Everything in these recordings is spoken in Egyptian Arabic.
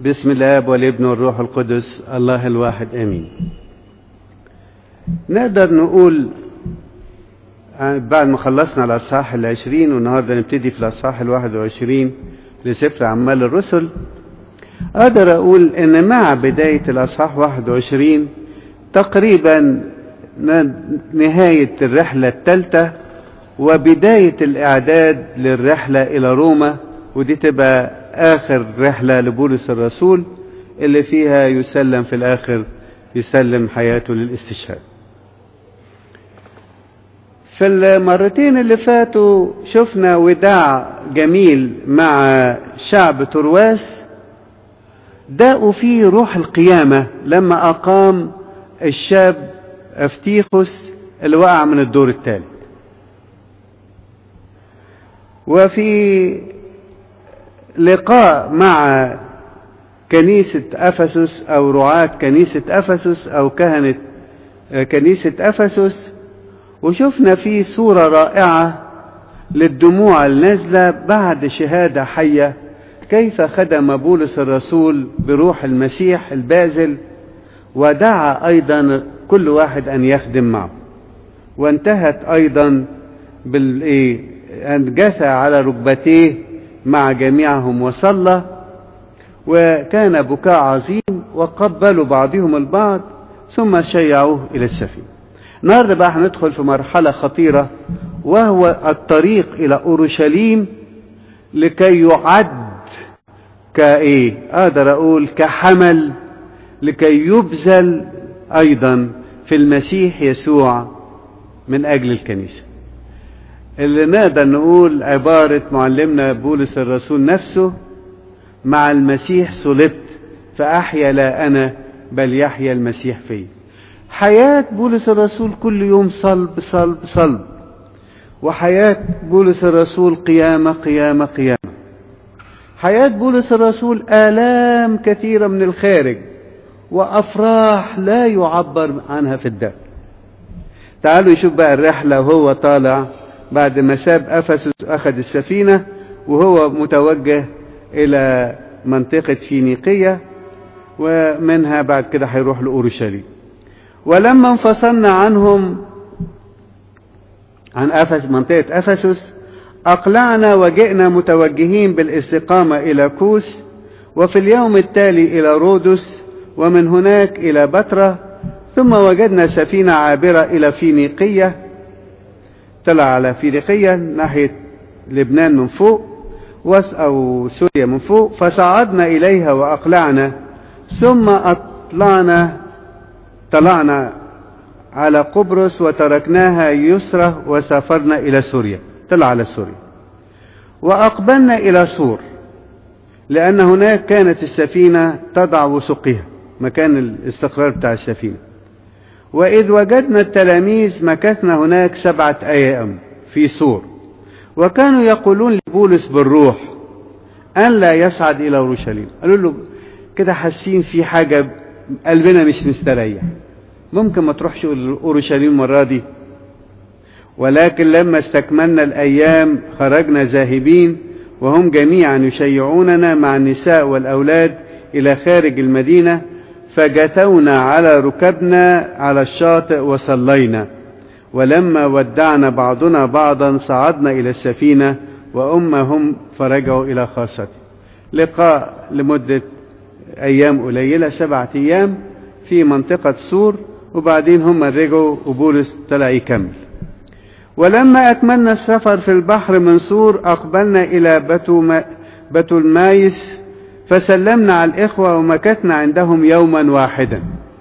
بسم الاب والابن والروح القدس الله الواحد امين نقدر نقول بعد ما خلصنا الاصحاح العشرين والنهارده نبتدي في الاصحاح الواحد وعشرين لسفر اعمال الرسل اقدر اقول ان مع بداية الاصحاح واحد وعشرين تقريبا نهاية الرحلة الثالثة وبداية الاعداد للرحلة الى روما ودي تبقى اخر رحلة لبولس الرسول اللي فيها يسلم في الاخر يسلم حياته للاستشهاد في المرتين اللي فاتوا شفنا وداع جميل مع شعب ترواس داقوا فيه روح القيامة لما أقام الشاب أفتيخوس اللي وقع من الدور الثالث وفي لقاء مع كنيسة أفسس أو رعاة كنيسة أفسس أو كهنة كنيسة أفسس وشفنا فيه صورة رائعة للدموع النازلة بعد شهادة حية كيف خدم بولس الرسول بروح المسيح البازل ودعا أيضا كل واحد أن يخدم معه وانتهت أيضا بالإيه أن جثى على ركبتيه مع جميعهم وصلى وكان بكاء عظيم وقبلوا بعضهم البعض ثم شيعوه إلى السفينة النهاردة بقى هندخل في مرحلة خطيرة وهو الطريق إلى أورشليم لكي يعد كإيه أقدر أقول كحمل لكي يبذل أيضا في المسيح يسوع من أجل الكنيسة اللي نقدر نقول عبارة معلمنا بولس الرسول نفسه مع المسيح صلبت فأحيا لا أنا بل يحيا المسيح فيه حياة بولس الرسول كل يوم صلب صلب صلب وحياة بولس الرسول قيامة قيامة قيامة حياة بولس الرسول آلام كثيرة من الخارج وأفراح لا يعبر عنها في الدم تعالوا نشوف بقى الرحلة وهو طالع بعد ما ساب أفسس أخذ السفينة وهو متوجه إلى منطقة فينيقية ومنها بعد كده هيروح لأورشليم ولما انفصلنا عنهم عن أفس منطقة أفسس أقلعنا وجئنا متوجهين بالاستقامة إلى كوس وفي اليوم التالي إلى رودس ومن هناك إلى بترة ثم وجدنا سفينة عابرة إلى فينيقية طلع على فينيقية ناحية لبنان من فوق أو سوريا من فوق فصعدنا إليها وأقلعنا ثم أطلعنا طلعنا على قبرص وتركناها يسرى وسافرنا إلى سوريا طلع على سوريا وأقبلنا إلى سور لأن هناك كانت السفينة تضع وثقها مكان الاستقرار بتاع السفينة وإذ وجدنا التلاميذ مكثنا هناك سبعة أيام في سور وكانوا يقولون لبولس بالروح أن لا يصعد إلى أورشليم قالوا له كده حاسين في حاجة قلبنا مش مستريح ممكن ما تروحش أورشليم المرة دي ولكن لما استكملنا الأيام خرجنا ذاهبين وهم جميعا يشيعوننا مع النساء والأولاد إلى خارج المدينة فجثونا على ركبنا على الشاطئ وصلينا ولما ودعنا بعضنا بعضا صعدنا إلى السفينة وأمهم فرجعوا إلى خاصته لقاء لمدة أيام قليلة سبعة أيام في منطقة سور وبعدين هم رجعوا وبولس طلع يكمل ولما أكملنا السفر في البحر من سور أقبلنا إلى بتو, ما بتو المايس فسلمنا على الإخوة ومكثنا عندهم يوما واحدا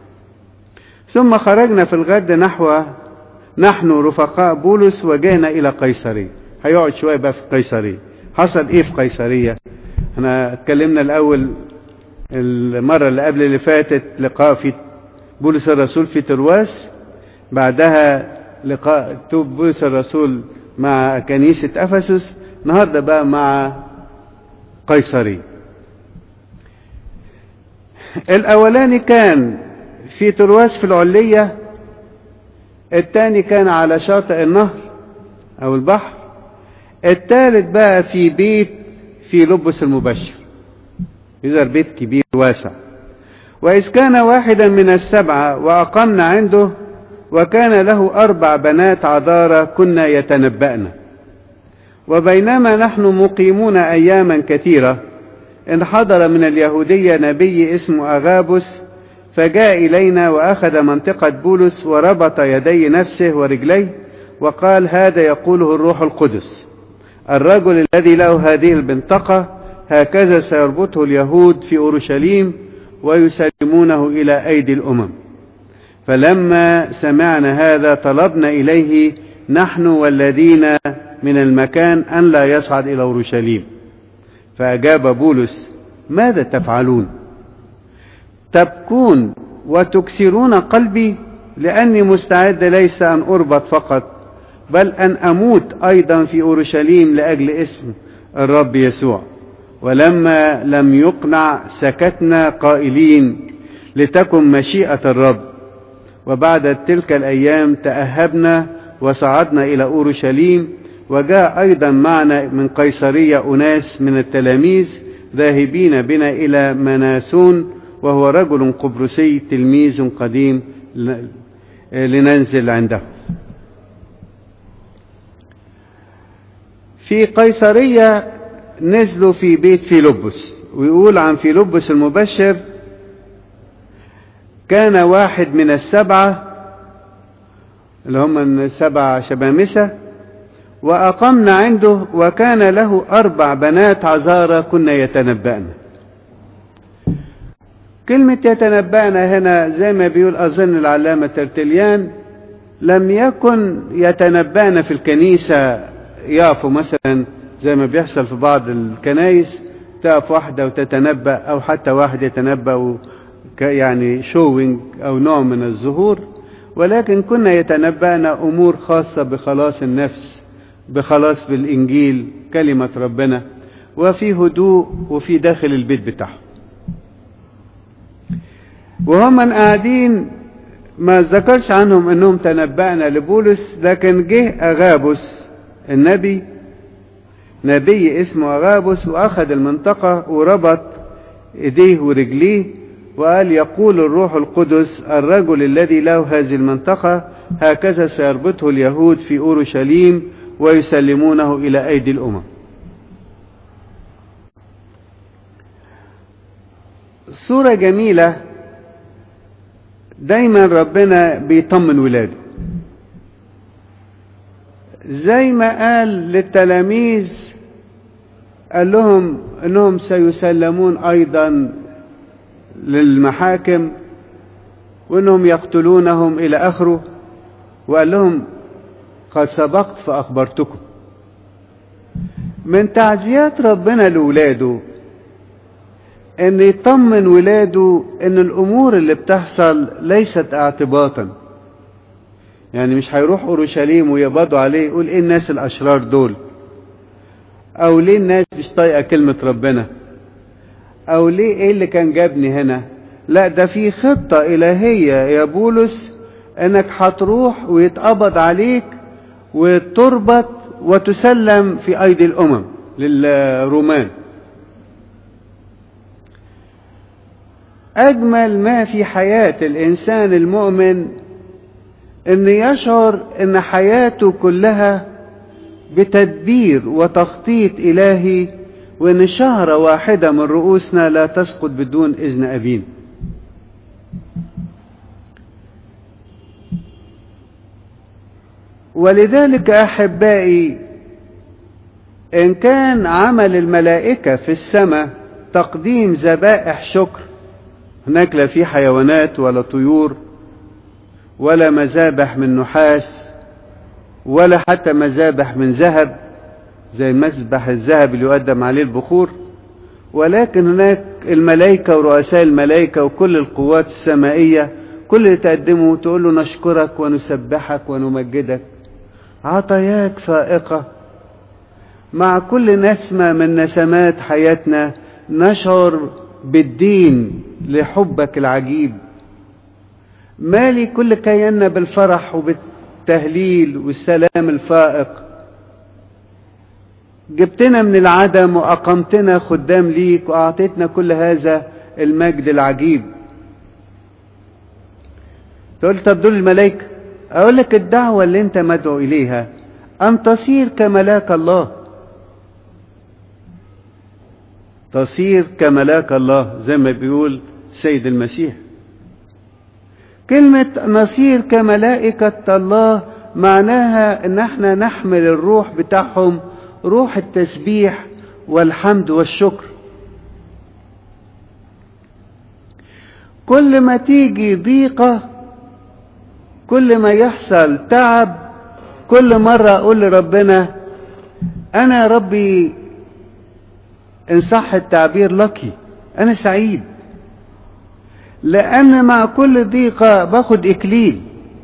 ثم خرجنا في الغد نحو نحن رفقاء بولس وجئنا إلى قيصرية هيقعد شوية بقى في قيصرية حصل إيه في قيصرية احنا اتكلمنا الأول المرة اللي قبل اللي فاتت لقاء في بولس الرسول في ترواس بعدها لقاء توب بولس الرسول مع كنيسة أفسس النهاردة بقى مع قيصرية الأولاني كان في ترواس في العلية الثاني كان على شاطئ النهر أو البحر الثالث بقى في بيت في لبس المبشر يظهر بيت كبير الواسع وإذ كان واحدا من السبعة وأقمنا عنده وكان له أربع بنات عذارى كنا يتنبأن وبينما نحن مقيمون أياما كثيرة انحدر من اليهودية نبي اسمه أغابس فجاء إلينا وأخذ منطقة بولس وربط يدي نفسه ورجليه وقال هذا يقوله الروح القدس الرجل الذي له هذه البنطقة هكذا سيربطه اليهود في أورشليم ويسلمونه إلى أيدي الأمم فلما سمعنا هذا طلبنا إليه نحن والذين من المكان أن لا يصعد إلى أورشليم فأجاب بولس ماذا تفعلون تبكون وتكسرون قلبي لأني مستعد ليس أن أربط فقط بل أن أموت أيضا في أورشليم لأجل اسم الرب يسوع ولما لم يقنع سكتنا قائلين لتكن مشيئة الرب وبعد تلك الأيام تأهبنا وصعدنا إلى أورشليم وجاء أيضا معنا من قيصرية أناس من التلاميذ ذاهبين بنا إلى مناسون وهو رجل قبرصي تلميذ قديم لننزل عنده في قيصرية نزلوا في بيت فيلبس ويقول عن فيلبس المبشر كان واحد من السبعة اللي هم السبع شبامسة وأقمنا عنده وكان له أربع بنات عذارى كنا يتنبأن كلمة يتنبأن هنا زي ما بيقول أظن العلامة ترتليان لم يكن يتنبأن في الكنيسة يقفوا مثلا زي ما بيحصل في بعض الكنايس تقف واحدة وتتنبأ أو حتى واحد يتنبأ يعني شوينج أو نوع من الظهور ولكن كنا يتنبأنا أمور خاصة بخلاص النفس بخلاص بالإنجيل كلمة ربنا وفي هدوء وفي داخل البيت بتاعهم وهم قاعدين ما ذكرش عنهم انهم تنبأنا لبولس لكن جه اغابس النبي نبي اسمه اغابس واخذ المنطقة وربط ايديه ورجليه وقال يقول الروح القدس الرجل الذي له هذه المنطقة هكذا سيربطه اليهود في اورشليم ويسلمونه الى ايدي الامم صورة جميلة دايما ربنا بيطمن ولاده زي ما قال للتلاميذ قال لهم انهم سيسلمون ايضا للمحاكم وانهم يقتلونهم الى اخره وقال لهم قد سبقت فاخبرتكم من تعزيات ربنا لولاده ان يطمن ولاده ان الامور اللي بتحصل ليست اعتباطا يعني مش هيروح اورشليم ويقبضوا عليه يقول ايه الناس الاشرار دول او ليه الناس مش طايقه كلمه ربنا او ليه ايه اللي كان جابني هنا لا ده في خطه الهيه يا بولس انك هتروح ويتقبض عليك وتربط وتسلم في ايدي الامم للرومان أجمل ما في حياة الإنسان المؤمن أن يشعر أن حياته كلها بتدبير وتخطيط إلهي وأن شهرة واحدة من رؤوسنا لا تسقط بدون إذن أبينا ولذلك أحبائي إن كان عمل الملائكة في السماء تقديم ذبائح شكر هناك لا في حيوانات ولا طيور ولا مذابح من نحاس ولا حتى مذابح من ذهب زي مذبح الذهب اللي يقدم عليه البخور ولكن هناك الملائكة ورؤساء الملائكة وكل القوات السمائية كل اللي تقدمه تقول له نشكرك ونسبحك ونمجدك عطاياك فائقة مع كل نسمة من نسمات حياتنا نشعر بالدين لحبك العجيب مالي كل كياننا بالفرح وبالتهليل والسلام الفائق جبتنا من العدم وأقمتنا خدام ليك وأعطيتنا كل هذا المجد العجيب تقول طب دول الملائكة أقول لك الدعوة اللي أنت مدعو إليها أن تصير كملاك الله تصير كملاك الله زي ما بيقول سيد المسيح كلمة نصير كملائكة الله معناها ان احنا نحمل الروح بتاعهم روح التسبيح والحمد والشكر كل ما تيجي ضيقة كل ما يحصل تعب كل مرة اقول لربنا انا يا ربي ان صح التعبير لكي انا سعيد لان مع كل ضيقة باخد اكليل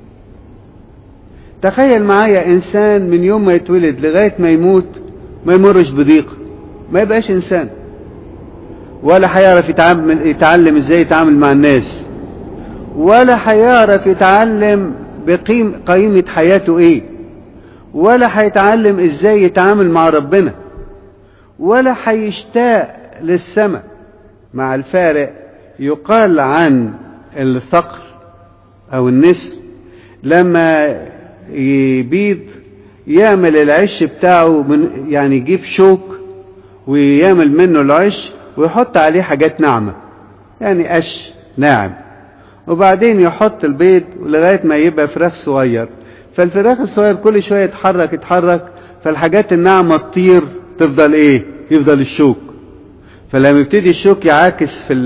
تخيل معايا انسان من يوم ما يتولد لغاية ما يموت ما يمرش بضيقة ما يبقاش انسان ولا هيعرف يتعلم, يتعلم ازاي يتعامل مع الناس ولا هيعرف يتعلم بقيم قيمة حياته ايه ولا هيتعلم ازاي يتعامل مع ربنا ولا هيشتاق للسماء مع الفارق يقال عن الثقر او النسر لما يبيض يعمل العش بتاعه من يعني يجيب شوك ويعمل منه العش ويحط عليه حاجات ناعمة يعني قش ناعم وبعدين يحط البيض لغاية ما يبقى فراخ صغير فالفراخ الصغير كل شوية يتحرك يتحرك فالحاجات الناعمة تطير تفضل ايه يفضل الشوك فلما يبتدي الشوك يعاكس في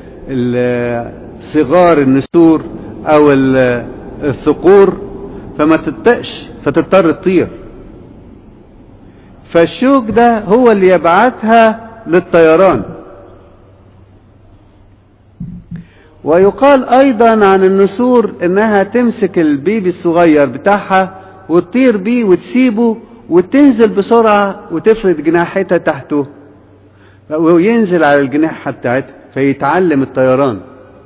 صغار النسور او الثقور فما تطقش فتضطر تطير فالشوك ده هو اللي يبعثها للطيران ويقال ايضا عن النسور انها تمسك البيبي الصغير بتاعها وتطير بيه وتسيبه وتنزل بسرعة وتفرد جناحتها تحته وينزل على الجناحة بتاعتها فيتعلم الطيران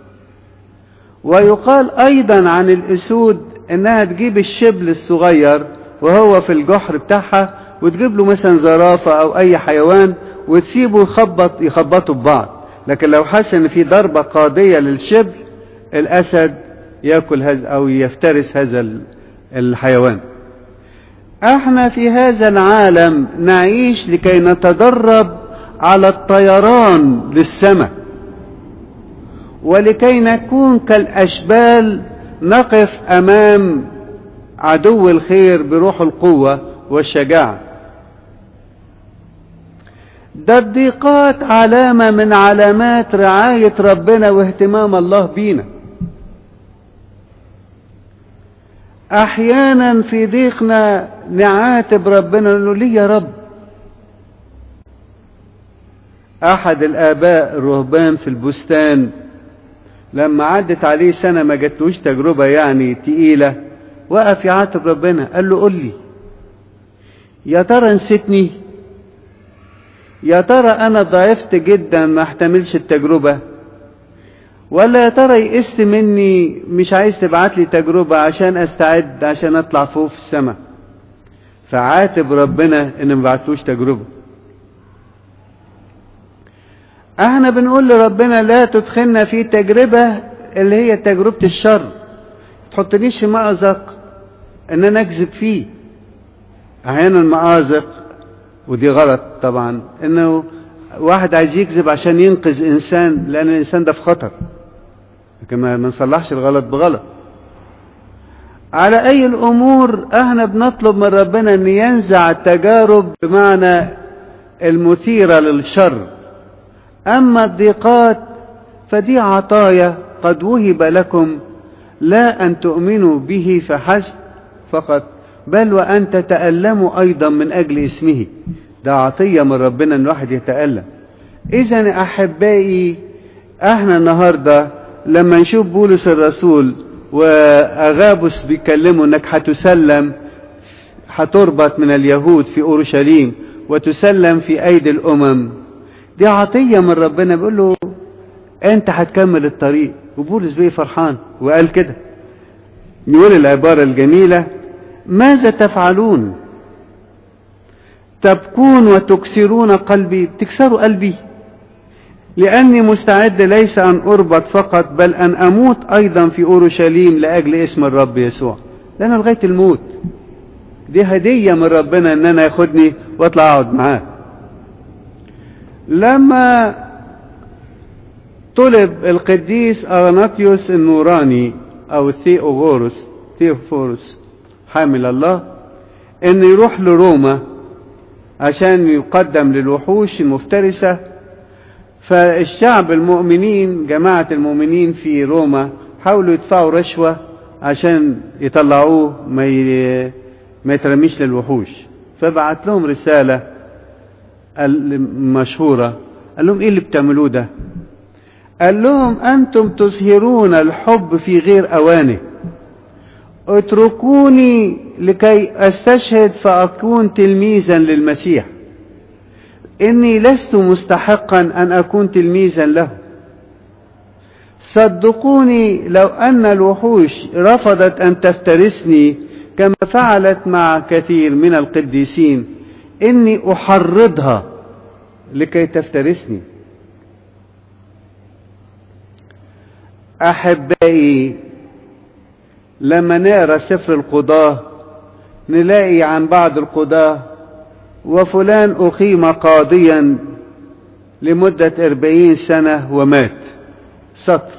ويقال ايضا عن الاسود انها تجيب الشبل الصغير وهو في الجحر بتاعها وتجيب له مثلا زرافة او اي حيوان وتسيبه يخبط يخبطوا ببعض لكن لو حس ان في ضربة قاضية للشبل الاسد ياكل هذا او يفترس هذا الحيوان احنا في هذا العالم نعيش لكي نتدرب على الطيران للسماء ولكي نكون كالاشبال نقف امام عدو الخير بروح القوة والشجاعة ده الضيقات علامة من علامات رعاية ربنا واهتمام الله بينا احيانا في ضيقنا نعاتب ربنا نقول ليه يا رب احد الاباء الرهبان في البستان لما عدت عليه سنة ما جاتلوش تجربة يعني تقيلة وقف يعاتب ربنا قال له قل لي يا ترى نسيتني يا ترى انا ضعفت جدا ما احتملش التجربة ولا يا ترى يئست مني مش عايز تبعت لي تجربة عشان استعد عشان اطلع فوق في السماء فعاتب ربنا ان ما بعتلوش تجربة احنا بنقول لربنا لا تدخلنا في تجربة اللي هي تجربة الشر تحطنيش في مأزق ان انا اكذب فيه احيانا مأزق ودي غلط طبعا انه واحد عايز يكذب عشان ينقذ انسان لان الانسان ده في خطر لكن ما نصلحش الغلط بغلط على اي الامور احنا بنطلب من ربنا ان ينزع التجارب بمعنى المثيرة للشر اما الضيقات فدي عطايا قد وهب لكم لا ان تؤمنوا به فحسب فقط بل وان تتألموا ايضا من اجل اسمه ده عطية من ربنا ان الواحد يتألم اذا احبائي احنا النهاردة لما نشوف بولس الرسول واغابس بيكلموا انك هتسلم هتربط من اليهود في اورشليم وتسلم في ايدي الامم دي عطية من ربنا بيقول له انت هتكمل الطريق وبولس بيه فرحان وقال كده يقول العبارة الجميلة ماذا تفعلون تبكون وتكسرون قلبي تكسروا قلبي لأني مستعد ليس أن أربط فقط بل أن أموت أيضا في أورشليم لأجل اسم الرب يسوع لأن لغاية الموت دي هدية من ربنا أن أنا ياخدني وأطلع أقعد معاه لما طلب القديس أغناطيوس النوراني أو الثيوغورس ثيوفورس حامل الله أن يروح لروما عشان يقدم للوحوش المفترسة فالشعب المؤمنين جماعة المؤمنين في روما حاولوا يدفعوا رشوة عشان يطلعوه ما ي... ما يترميش للوحوش فبعت لهم رسالة مشهورة قال لهم ايه اللي بتعملوه ده قال لهم انتم تظهرون الحب في غير اوانه اتركوني لكي استشهد فاكون تلميذا للمسيح اني لست مستحقا ان اكون تلميذا له صدقوني لو ان الوحوش رفضت ان تفترسني كما فعلت مع كثير من القديسين اني احرضها لكي تفترسني احبائي لما نقرا سفر القضاه نلاقي عن بعض القضاه وفلان اقيم قاضيا لمده اربعين سنه ومات سطر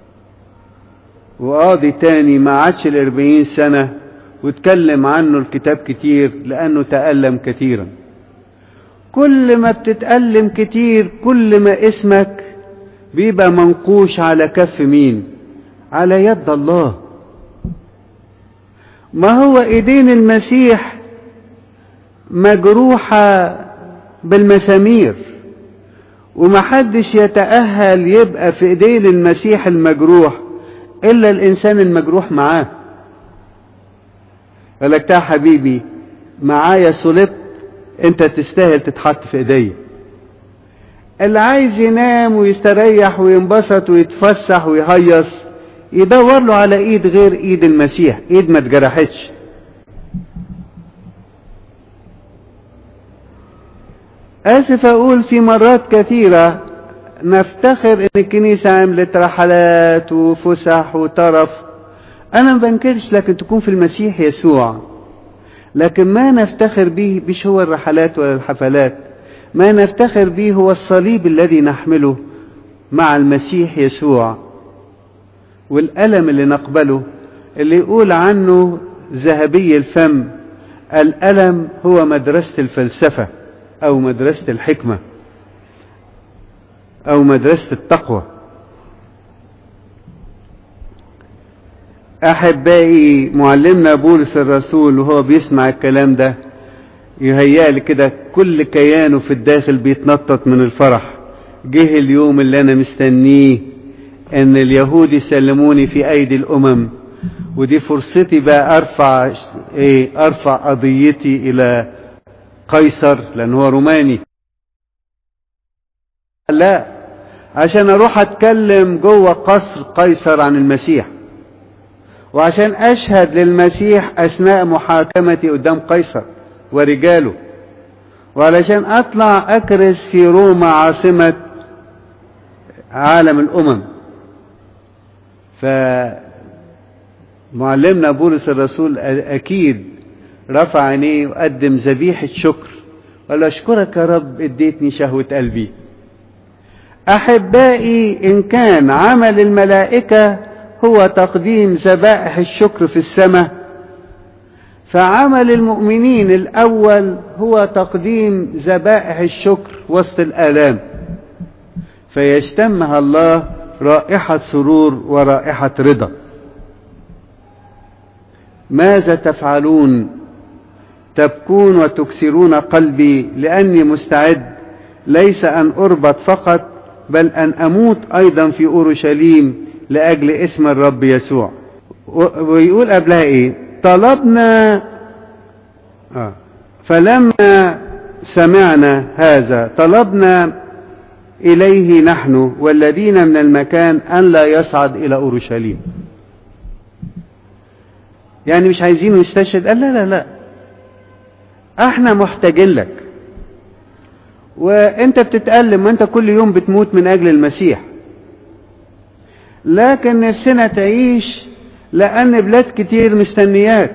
وقاضي تاني ما عادش الاربعين سنه واتكلم عنه الكتاب كتير لانه تألم كثيرا كل ما بتتألم كتير كل ما اسمك بيبقى منقوش على كف مين على يد الله ما هو ايدين المسيح مجروحة بالمسامير ومحدش يتأهل يبقى في ايدين المسيح المجروح الا الانسان المجروح معاه قال لك يا حبيبي معايا صلبت انت تستاهل تتحط في ايديا اللي عايز ينام ويستريح وينبسط ويتفسح ويهيص يدور له على ايد غير ايد المسيح ايد ما اتجرحتش اسف اقول في مرات كثيرة نفتخر ان الكنيسة عملت رحلات وفسح وطرف انا ما بنكرش لكن تكون في المسيح يسوع لكن ما نفتخر به مش هو الرحلات ولا الحفلات ما نفتخر به هو الصليب الذي نحمله مع المسيح يسوع والألم اللي نقبله اللي يقول عنه ذهبي الفم الألم هو مدرسة الفلسفة أو مدرسة الحكمة أو مدرسة التقوى أحبائي معلمنا بولس الرسول وهو بيسمع الكلام ده يهيألي كده كل كيانه في الداخل بيتنطط من الفرح جه اليوم اللي أنا مستنيه ان اليهود يسلموني في ايدي الامم ودي فرصتي بقى ارفع ايه ارفع قضيتي الى قيصر لان هو روماني لا عشان اروح اتكلم جوه قصر قيصر عن المسيح وعشان اشهد للمسيح اثناء محاكمتي قدام قيصر ورجاله وعلشان اطلع اكرز في روما عاصمة عالم الامم فمعلمنا بولس الرسول أكيد رفع عينيه وقدم ذبيحة شكر قال أشكرك يا رب اديتني شهوة قلبي أحبائي إن كان عمل الملائكة هو تقديم ذبائح الشكر في السماء فعمل المؤمنين الأول هو تقديم ذبائح الشكر وسط الآلام فيجتمها الله رائحة سرور ورائحة رضا ماذا تفعلون تبكون وتكسرون قلبي لأني مستعد ليس أن أربط فقط بل أن أموت أيضا في أورشليم لأجل اسم الرب يسوع ويقول قبلها إيه طلبنا آه فلما سمعنا هذا طلبنا إليه نحن والذين من المكان أن لا يصعد إلى أورشليم يعني مش عايزينه يستشهد قال لا لا لا احنا محتاجين لك وانت بتتألم وانت كل يوم بتموت من اجل المسيح لكن نفسنا تعيش لان بلاد كتير مستنياك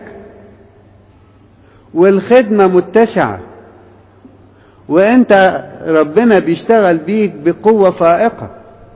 والخدمة متسعة وانت ربنا بيشتغل بيك بقوة فائقة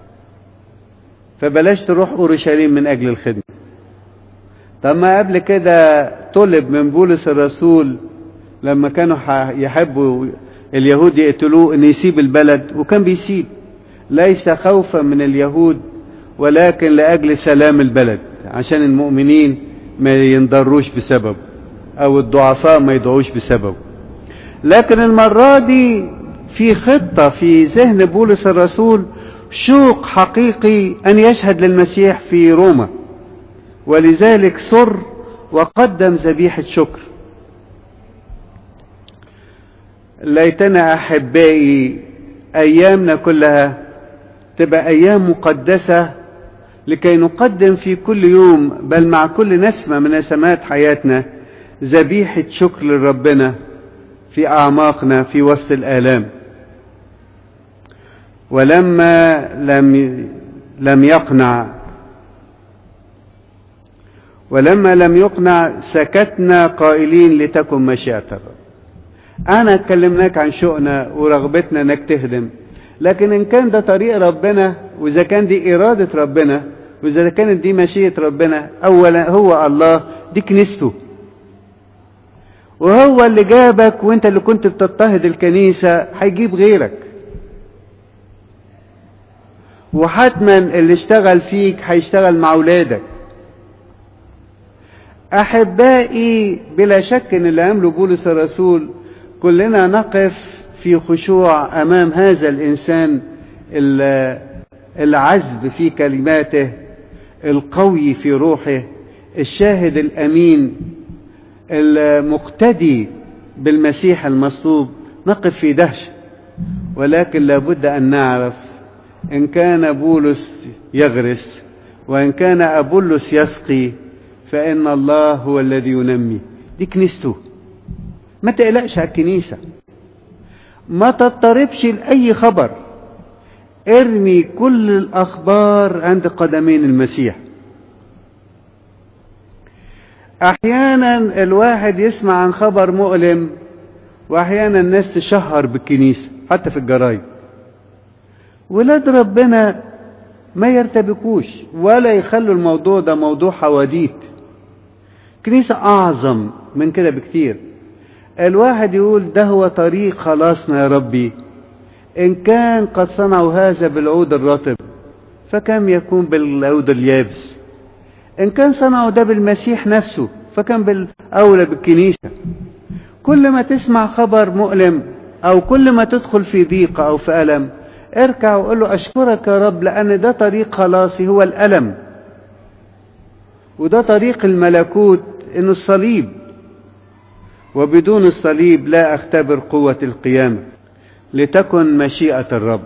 فبلاش تروح اورشليم من اجل الخدمة طب ما قبل كده طلب من بولس الرسول لما كانوا يحبوا اليهود يقتلوه ان يسيب البلد وكان بيسيب ليس خوفا من اليهود ولكن لاجل سلام البلد عشان المؤمنين ما ينضروش بسببه او الضعفاء ما يدعوش بسببه لكن المرة دي في خطة في ذهن بولس الرسول شوق حقيقي ان يشهد للمسيح في روما ولذلك سر وقدم ذبيحة شكر ليتنا احبائي ايامنا كلها تبقى ايام مقدسة لكي نقدم في كل يوم بل مع كل نسمة من نسمات حياتنا ذبيحة شكر لربنا في اعماقنا في وسط الالام ولما لم لم يقنع ولما لم يقنع سكتنا قائلين لتكن مشيئة الرب انا اتكلمناك عن شؤنا ورغبتنا انك تخدم لكن ان كان ده طريق ربنا واذا كان دي ارادة ربنا واذا كانت دي مشيئة ربنا اولا هو الله دي كنيسته وهو اللي جابك وانت اللي كنت بتضطهد الكنيسة هيجيب غيرك وحتما اللي اشتغل فيك هيشتغل مع اولادك احبائي بلا شك ان اللي عمله بولس الرسول كلنا نقف في خشوع امام هذا الانسان العذب في كلماته القوي في روحه الشاهد الامين المقتدي بالمسيح المصلوب نقف في دهشه ولكن لابد ان نعرف ان كان بولس يغرس وان كان ابولس يسقي فان الله هو الذي ينمي دي كنيسته ما تقلقش على الكنيسه ما تضطربش لاي خبر ارمي كل الاخبار عند قدمين المسيح احيانا الواحد يسمع عن خبر مؤلم واحيانا الناس تشهر بالكنيسه حتى في الجرايد ولاد ربنا ما يرتبكوش ولا يخلوا الموضوع ده موضوع حواديت كنيسة أعظم من كده بكتير الواحد يقول ده هو طريق خلاصنا يا ربي إن كان قد صنعوا هذا بالعود الرطب فكم يكون بالعود اليابس إن كان صنعوا ده بالمسيح نفسه فكم بالأولى بالكنيسة كل ما تسمع خبر مؤلم أو كل ما تدخل في ضيق أو في ألم اركع وقول له أشكرك يا رب لأن ده طريق خلاصي هو الألم وده طريق الملكوت إنه الصليب وبدون الصليب لا أختبر قوة القيامة لتكن مشيئة الرب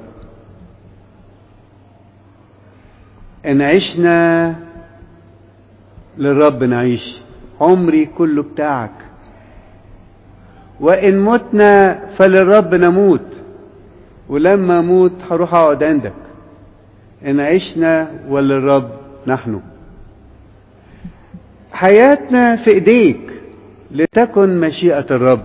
إن عشنا للرب نعيش عمري كله بتاعك وإن متنا فللرب نموت ولما اموت هروح اقعد عندك ان عشنا وللرب نحن حياتنا في ايديك لتكن مشيئة الرب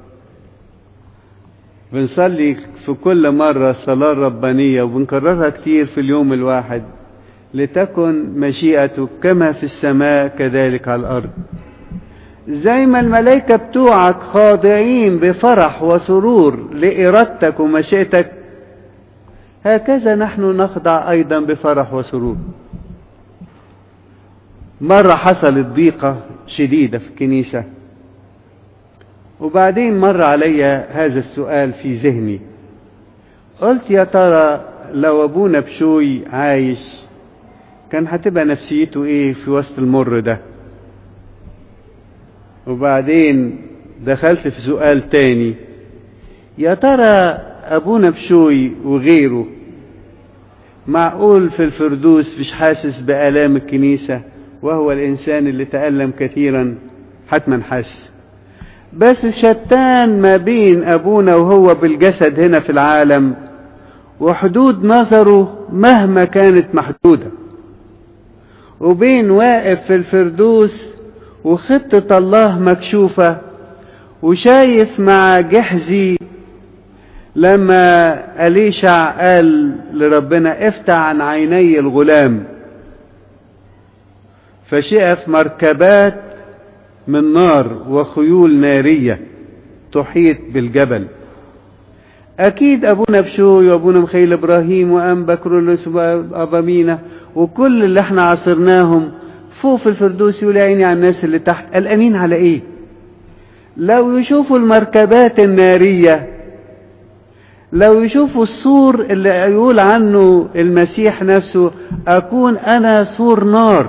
بنصلي في كل مرة صلاة ربانية وبنكررها كتير في اليوم الواحد لتكن مشيئتك كما في السماء كذلك على الأرض زي ما الملائكة بتوعك خاضعين بفرح وسرور لإرادتك ومشيئتك هكذا نحن نخضع أيضا بفرح وسرور مرة حصلت ضيقة شديدة في الكنيسة وبعدين مر علي هذا السؤال في ذهني قلت يا ترى لو أبونا بشوي عايش كان هتبقى نفسيته ايه في وسط المر ده وبعدين دخلت في سؤال تاني يا ترى ابونا بشوي وغيره معقول في الفردوس مش حاسس بآلام الكنيسة وهو الإنسان اللي تألم كثيرا حتما حاسس بس شتان ما بين أبونا وهو بالجسد هنا في العالم وحدود نظره مهما كانت محدودة وبين واقف في الفردوس وخطة الله مكشوفة وشايف مع جحزي لما أليشع قال لربنا افتح عن عيني الغلام فشئف مركبات من نار وخيول نارية تحيط بالجبل أكيد أبونا بشوي وأبونا مخيل إبراهيم وأم بكرولوس وأبامينا وكل اللي احنا عصرناهم فوق في الفردوس يقول عيني على الناس اللي تحت قلقانين على ايه لو يشوفوا المركبات النارية لو يشوفوا السور اللي يقول عنه المسيح نفسه أكون أنا سور نار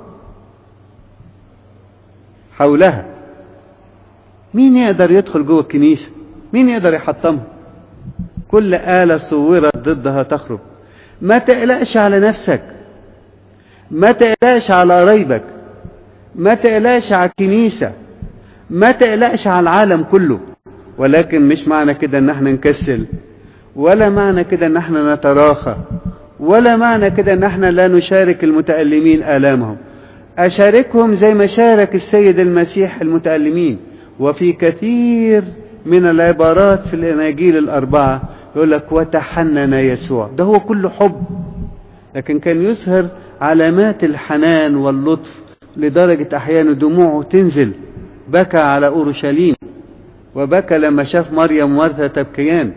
حولها مين يقدر يدخل جوه الكنيسة مين يقدر يحطمها كل آلة صورت ضدها تخرب ما تقلقش على نفسك ما تقلقش على قرايبك ما تقلقش على الكنيسة ما تقلقش على العالم كله ولكن مش معنى كده ان احنا نكسل ولا معنى كده ان احنا نتراخى ولا معنى كده ان احنا لا نشارك المتألمين آلامهم أشاركهم زي ما شارك السيد المسيح المتألمين وفي كثير من العبارات في الأناجيل الأربعة يقول لك وتحنن يسوع ده هو كله حب لكن كان يظهر علامات الحنان واللطف لدرجة أحيانا دموعه تنزل بكى على أورشليم وبكى لما شاف مريم ومرثا تبكيان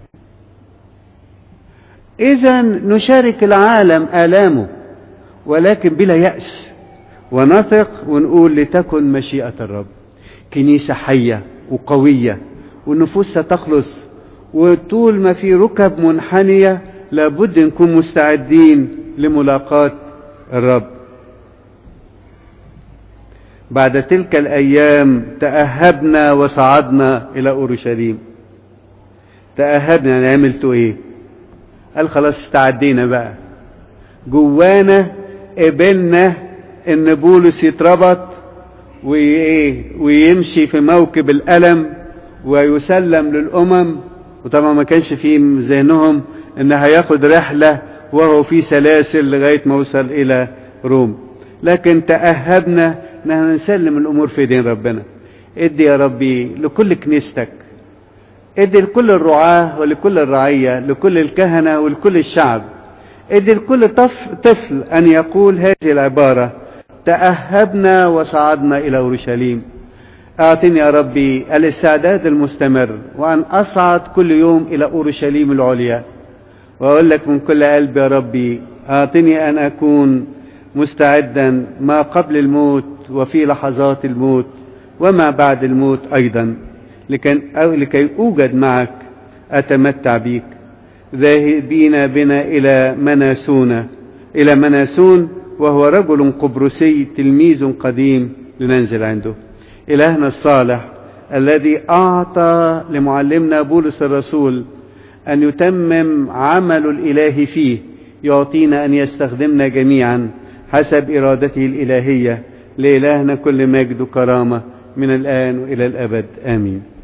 إذا نشارك العالم آلامه ولكن بلا يأس ونثق ونقول لتكن مشيئة الرب كنيسة حية وقوية والنفوس ستخلص وطول ما في ركب منحنية لابد نكون مستعدين لملاقاة الرب بعد تلك الأيام تأهبنا وصعدنا إلى أورشليم تأهبنا عملتوا إيه قال خلاص استعدينا بقى جوانا قبلنا ان بولس يتربط ويمشي في موكب الألم ويسلم للأمم وطبعا ما كانش في ذهنهم ان هياخد رحلة وهو في سلاسل لغاية ما وصل إلى روم لكن تأهبنا ان نسلم الأمور في ايدين ربنا ادي يا ربي لكل كنيستك ادي لكل الرعاة ولكل الرعية لكل الكهنة ولكل الشعب ادي لكل طفل أن يقول هذه العبارة تأهبنا وصعدنا إلى أورشليم أعطني يا ربي الاستعداد المستمر وأن أصعد كل يوم إلى أورشليم العليا وأقول لك من كل قلبي يا ربي أعطني أن أكون مستعدا ما قبل الموت وفي لحظات الموت وما بعد الموت أيضا لكي, لكي أوجد معك أتمتع بيك ذاهبين بنا إلى مناسون إلى مناسون وهو رجل قبرسي تلميذ قديم لننزل عنده إلهنا الصالح الذي أعطى لمعلمنا بولس الرسول أن يتمم عمل الإله فيه يعطينا أن يستخدمنا جميعا حسب إرادته الإلهية لإلهنا كل مجد وكرامة من الآن وإلى الأبد آمين